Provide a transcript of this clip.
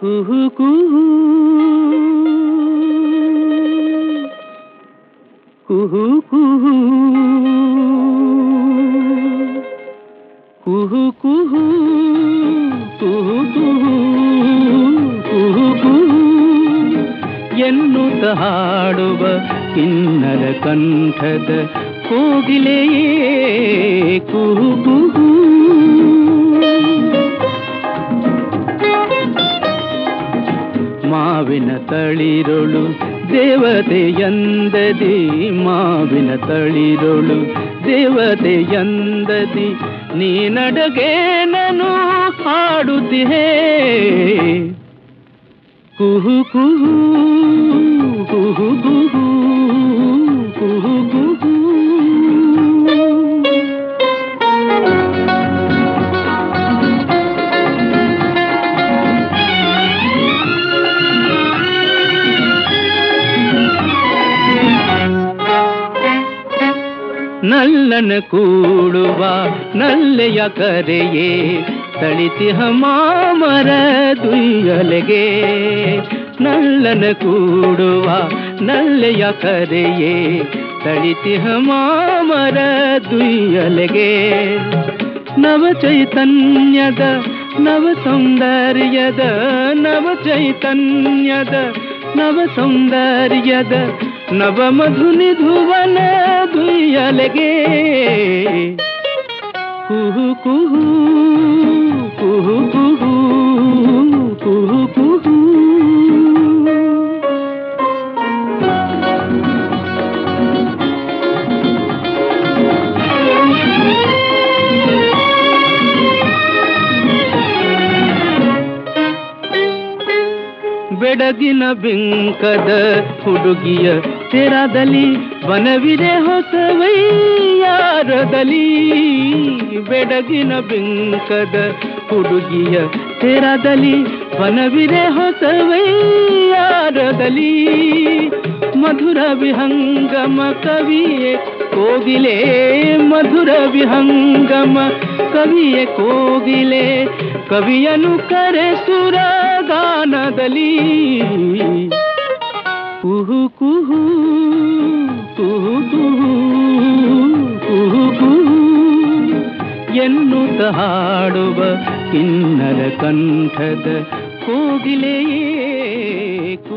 ಕುಹು ಕುಹು ಕುಹು ಕುಹು ಕುಹು ಕುಹು ಕುಹು ಕುಹು ಕುಹು ಕುಹು ಎನ್ನುತ್ತ ಹಾಡುವ ಕಿನ್ನರ ಕಂಠದ ಕೋಗಿಲೆಯೇ ಕುಹು ಕುಹು ಮಾವಿನ ತಳಿರೊಳು ದೇವತೆಯಂದದಿ ಮಾವಿನ ತಳಿರೊಳು ದೇವತೆಯಂದದಿ ನೀ ನಡಗೆ ನಾನು ಹಾಡುತ್ತಿಹೇ ಕುಹು ಕುಹು ಕುಹು ಕುಹು ಕುಹು ಕುಹು ನಲ್ಲನ ಕೂಡುವ ನಲ್ಲೆಯ ಕರೆಯೇ ತಳಿತಿಹ ಮಾಮರ ದುಯ್ಯಲೆಗೆ ನಲ್ಲನ ಕೂಡುವ ನಲ್ಲೆಯ ಕರೆಯೇ ತಳಿತಿಹ ಮಾಮರ ದುಯ್ಯಲೆಗೆ ನವ ಚೈತನ್ಯದ ನವ ಸೌಂದರ್ಯದ ನವ ಚೈತನ್ಯದ ನವ ಸೌಂದರ್ಯದ ನವ ಮಧು ನಿಧುವನ ದುಯ್ಯಲೆಗೆ ಕುಹು ಕುಹು ಕುಹು ಕುಹು ಕುಹು ಕುಹು ಬೆಡಗಿನ ಬಿಂಕದ ಹುಡುಗಿಯ ತೆರದಲ್ಲಿ ವನವಿದೆ ಹೊಸವೈಯಾರದಲ್ಲಿ ಬೆಡಗಿನ ಬಿಂಕದ ಹುಡುಗಿಯ ತೆರದಲ್ಲಿ ವನವಿದೆ ಹೊಸವೈಯಾರದಲ್ಲಿ ಮಧುರ ವಿಹಂಗಮ ಕವಿಯೇ ಕೋಗಿಲೆ ಮಧುರ ವಿಹಂಗಮ ಕವಿಯೇ ಕೋಗಿಲೆ ಕವಿಯನು ಕರೆ ಸುರಗಾನದಲ್ಲಿ ಕುಹು ಕುಹು ಕುಹು ಕುಹು ಕುಹು ಕುಹು ಎನ್ನುತ್ತ ಹಾಡುವ ಕಿನ್ನರ ಕಂಠದ ಕೋಗಿಲೆಯೇ